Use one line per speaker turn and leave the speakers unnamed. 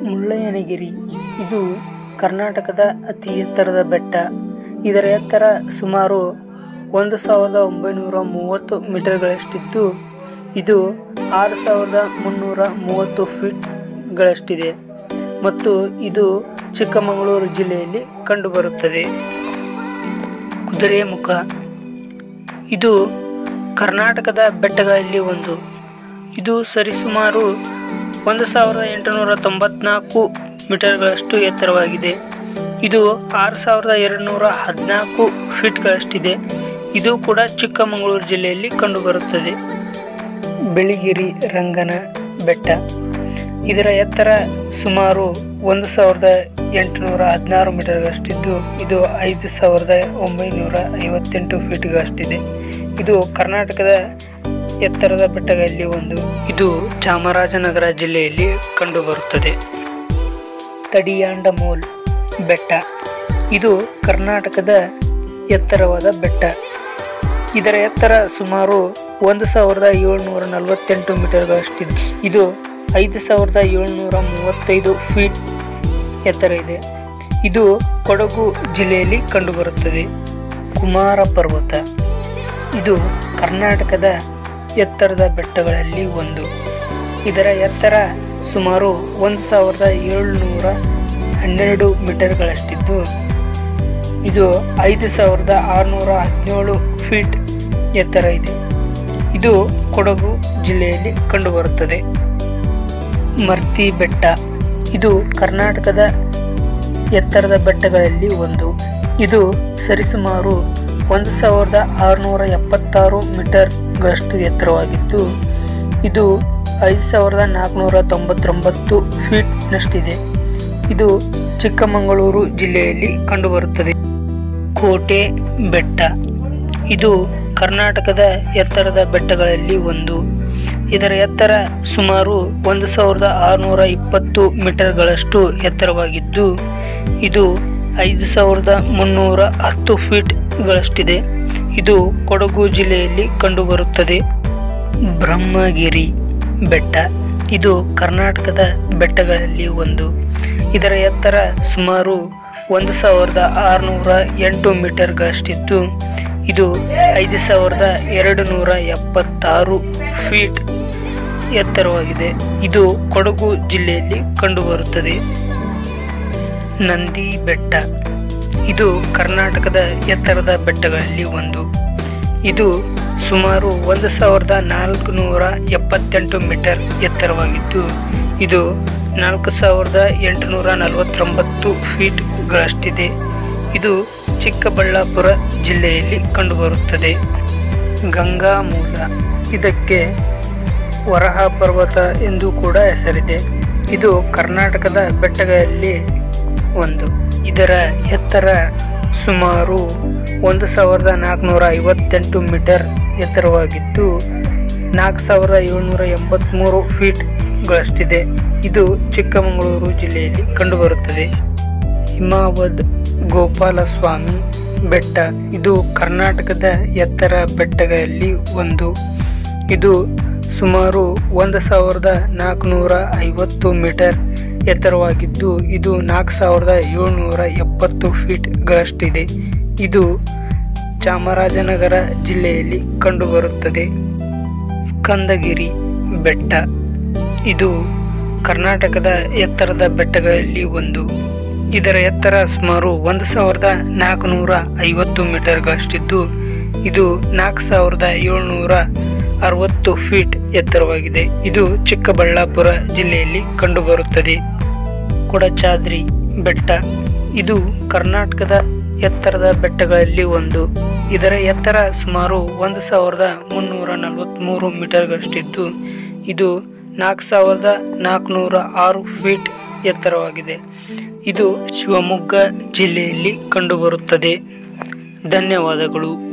ಮುಳ್ಳಯ್ಯನಗಿರಿ ಇದು ಕರ್ನಾಟಕದ ಅತಿ ಎತ್ತರದ ಬೆಟ್ಟ ಇದರ ಎತ್ತರ ಸುಮಾರು ಒಂದು ಸಾವಿರದ ಒಂಬೈನೂರ ಮೂವತ್ತು ಮೀಟರ್ಗಳಷ್ಟಿದ್ದು ಇದು ಆರು ಸಾವಿರದ ಮುನ್ನೂರ ಮೂವತ್ತು ಫೀಟ್ಗಳಷ್ಟಿದೆ ಮತ್ತು ಇದು ಚಿಕ್ಕಮಗಳೂರು ಜಿಲ್ಲೆಯಲ್ಲಿ ಕಂಡುಬರುತ್ತದೆ ಕುದುರೆಮುಖ ಇದು ಕರ್ನಾಟಕದ ಬೆಟ್ಟಗಳಲ್ಲಿ ಒಂದು ಇದು ಸರಿಸುಮಾರು ಒಂದು ಸಾವಿರದ ಎಂಟುನೂರ ತೊಂಬತ್ನಾಲ್ಕು ಮೀಟರ್ಗಳಷ್ಟು ಎತ್ತರವಾಗಿದೆ ಇದು ಆರು ಸಾವಿರದ ಎರಡುನೂರ ಹದಿನಾಲ್ಕು ಫೀಟ್ಗಳಷ್ಟಿದೆ ಇದು ಕೂಡ ಚಿಕ್ಕಮಗಳೂರು ಜಿಲ್ಲೆಯಲ್ಲಿ ಕಂಡುಬರುತ್ತದೆ ಬೆಳಿಗಿರಿ ರಂಗನ ಬೆಟ್ಟ ಇದರ ಎತ್ತರ ಸುಮಾರು ಒಂದು ಸಾವಿರದ ಎಂಟುನೂರ ಹದಿನಾರು ಮೀಟರ್ಗಳಷ್ಟಿದ್ದು ಇದು ಐದು ಸಾವಿರದ ಒಂಬೈನೂರ ಐವತ್ತೆಂಟು ಫೀಟ್ಗಳಷ್ಟಿದೆ ಇದು ಕರ್ನಾಟಕದ ಎತ್ತರದ ಬೆಟ್ಟಗಳಲ್ಲಿ ಒಂದು ಇದು ಚಾಮರಾಜನಗರ ಜಿಲ್ಲೆಯಲ್ಲಿ ಕಂಡುಬರುತ್ತದೆ ತಡಿಯಾಂಡಮೋಲ್ ಬೆಟ್ಟ ಇದು ಕರ್ನಾಟಕದ ಎತ್ತರವಾದ ಬೆಟ್ಟ ಇದರ ಎತ್ತರ ಸುಮಾರು ಒಂದು ಸಾವಿರದ ಏಳ್ನೂರ ನಲವತ್ತೆಂಟು ಮೀಟರ್ಗಳಷ್ಟಿದ್ದು ಇದು ಐದು ಸಾವಿರದ ಏಳ್ನೂರ ಮೂವತ್ತೈದು ಫೀಟ್ ಎತ್ತರ ಇದೆ ಇದು ಕೊಡಗು ಜಿಲ್ಲೆಯಲ್ಲಿ ಕಂಡುಬರುತ್ತದೆ ಕುಮಾರ ಪರ್ವತ ಇದು ಕರ್ನಾಟಕದ ಎತ್ತರದ ಬೆಟ್ಟಗಳಲ್ಲಿ ಒಂದು ಇದರ ಎತ್ತರ ಸುಮಾರು ಒಂದು ಸಾವಿರದ ಏಳ್ನೂರ ಹನ್ನೆರಡು ಮೀಟರ್ಗಳಷ್ಟಿದ್ದು ಇದು ಐದು ಸಾವಿರದ ಆರುನೂರ ಹದಿನೇಳು ಫೀಟ್ ಎತ್ತರ ಇದೆ ಇದು ಕೊಡಗು ಜಿಲ್ಲೆಯಲ್ಲಿ ಕಂಡುಬರುತ್ತದೆ ಮರ್ತಿ ಬೆಟ್ಟ ಇದು ಕರ್ನಾಟಕದ ಎತ್ತರದ ಬೆಟ್ಟಗಳಲ್ಲಿ ಒಂದು ಇದು ಸರಿಸುಮಾರು ಒಂದು ಸಾವಿರದ ಆರುನೂರ ಎಪ್ಪತ್ತಾರು ಮೀಟರ್ಗಳಷ್ಟು ಎತ್ತರವಾಗಿದ್ದು ಇದು ಐದು ಸಾವಿರದ ನಾಲ್ಕುನೂರ ತೊಂಬತ್ತೊಂಬತ್ತು ಫೀಟ್ನಷ್ಟಿದೆ ಇದು ಚಿಕ್ಕಮಗಳೂರು ಜಿಲ್ಲೆಯಲ್ಲಿ ಕಂಡುಬರುತ್ತದೆ ಕೋಟೆ ಬೆಟ್ಟ ಇದು ಕರ್ನಾಟಕದ ಎತ್ತರದ ಬೆಟ್ಟಗಳಲ್ಲಿ ಒಂದು ಇದರ ಎತ್ತರ ಸುಮಾರು ಒಂದು ಸಾವಿರದ ಆರುನೂರ ಇಪ್ಪತ್ತು ಮೀಟರ್ಗಳಷ್ಟು ಎತ್ತರವಾಗಿದ್ದು ಇದು ಐದು ಸಾವಿರದ ಮುನ್ನೂರ ಹತ್ತು ಫೀಟ್ಗಳಷ್ಟಿದೆ ಇದು ಕೊಡಗು ಜಿಲ್ಲೆಯಲ್ಲಿ ಕಂಡುಬರುತ್ತದೆ ಬ್ರಹ್ಮಗಿರಿ ಬೆಟ್ಟ ಇದು ಕರ್ನಾಟಕದ ಬೆಟ್ಟಗಳಲ್ಲಿ ಒಂದು ಇದರ ಎತ್ತರ ಸುಮಾರು ಒಂದು ಸಾವಿರದ ಆರುನೂರ ಎಂಟು ಮೀಟರ್ಗಳಷ್ಟಿದ್ದು ಇದು ಐದು ಸಾವಿರದ ಎರಡು ನೂರ ಎಪ್ಪತ್ತಾರು ಫೀಟ್ ಎತ್ತರವಾಗಿದೆ ಇದು ಕೊಡಗು ಜಿಲ್ಲೆಯಲ್ಲಿ ಕಂಡುಬರುತ್ತದೆ ನಂದಿ ಬೆಟ್ಟ ಇದು ಕರ್ನಾಟಕದ ಎತ್ತರದ ಬೆಟ್ಟಗಳಲ್ಲಿ ಒಂದು ಇದು ಸುಮಾರು ಒಂದು ಸಾವಿರದ ನಾಲ್ಕುನೂರ ಎಪ್ಪತ್ತೆಂಟು ಮೀಟರ್ ಎತ್ತರವಾಗಿದ್ದು ಇದು ನಾಲ್ಕು ಸಾವಿರದ ಎಂಟುನೂರ ನಲವತ್ತೊಂಬತ್ತು ಫೀಟ್ಗಳಷ್ಟಿದೆ ಇದು ಚಿಕ್ಕಬಳ್ಳಾಪುರ ಜಿಲ್ಲೆಯಲ್ಲಿ ಕಂಡುಬರುತ್ತದೆ ಗಂಗಾ ಮೂಲ ಇದಕ್ಕೆ ವರಹ ಪರ್ವತ ಎಂದು ಕೂಡ ಹೆಸರಿದೆ ಇದು ಕರ್ನಾಟಕದ ಬೆಟ್ಟಗಳಲ್ಲಿ ಒಂದು ಇದರ ಎತ್ತರ ಸುಮಾರು ಒಂದು ಸಾವಿರದ ನಾಲ್ಕುನೂರ ಐವತ್ತೆಂಟು ಮೀಟರ್ ಎತ್ತರವಾಗಿದ್ದು ನಾಲ್ಕು ಸಾವಿರದ ಏಳ್ನೂರ ಎಂಬತ್ತ್ಮೂರು ಫೀಟ್ಗಳಷ್ಟಿದೆ ಇದು ಚಿಕ್ಕಮಗಳೂರು ಜಿಲ್ಲೆಯಲ್ಲಿ ಕಂಡುಬರುತ್ತದೆ ಹಿಮಾವದ್ ಗೋಪಾಲಸ್ವಾಮಿ ಬೆಟ್ಟ ಇದು ಕರ್ನಾಟಕದ ಎತ್ತರ ಬೆಟ್ಟಗಳಲ್ಲಿ ಒಂದು ಇದು ಸುಮಾರು ಒಂದು ಸಾವಿರದ ನಾಲ್ಕುನೂರ ಐವತ್ತು ಮೀಟರ್ ಎತ್ತರವಾಗಿದ್ದು ಇದು ನಾಲ್ಕು ಸಾವಿರದ ಏಳ್ನೂರ ಎಪ್ಪತ್ತು ಫೀಟ್ಗಳಷ್ಟಿದೆ ಇದು ಚಾಮರಾಜನಗರ ಜಿಲ್ಲೆಯಲ್ಲಿ ಕಂಡುಬರುತ್ತದೆ ಸ್ಕಂದಗಿರಿ ಬೆಟ್ಟ ಇದು ಕರ್ನಾಟಕದ ಎತ್ತರದ ಬೆಟ್ಟಗಳಲ್ಲಿ ಒಂದು ಇದರ ಎತ್ತರ ಸುಮಾರು ಒಂದು ಸಾವಿರದ ನಾಲ್ಕುನೂರ ಐವತ್ತು ಮೀಟರ್ಗಳಷ್ಟಿದ್ದು ಇದು ನಾಲ್ಕು ಸಾವಿರದ ಏಳ್ನೂರ ಅರವತ್ತು ಫೀಟ್ ಎತ್ತರವಾಗಿದೆ ಇದು ಚಿಕ್ಕಬಳ್ಳಾಪುರ ಜಿಲ್ಲೆಯಲ್ಲಿ ಕಂಡುಬರುತ್ತದೆ ಕೊಡಚಾದ್ರಿ ಬೆಟ್ಟ ಇದು ಕರ್ನಾಟಕದ ಎತ್ತರದ ಬೆಟ್ಟಗಳಲ್ಲಿ ಒಂದು ಇದರ ಎತ್ತರ ಸುಮಾರು ಒಂದು ಸಾವಿರದ ಮುನ್ನೂರ ನಲವತ್ತ್ಮೂರು ಮೀಟರ್ಗಳಷ್ಟಿದ್ದು ಇದು ನಾಲ್ಕು ಸಾವಿರದ ನಾಲ್ಕುನೂರ ಆರು ಫೀಟ್ ಎತ್ತರವಾಗಿದೆ ಇದು ಶಿವಮೊಗ್ಗ ಜಿಲ್ಲೆಯಲ್ಲಿ ಕಂಡುಬರುತ್ತದೆ ಧನ್ಯವಾದಗಳು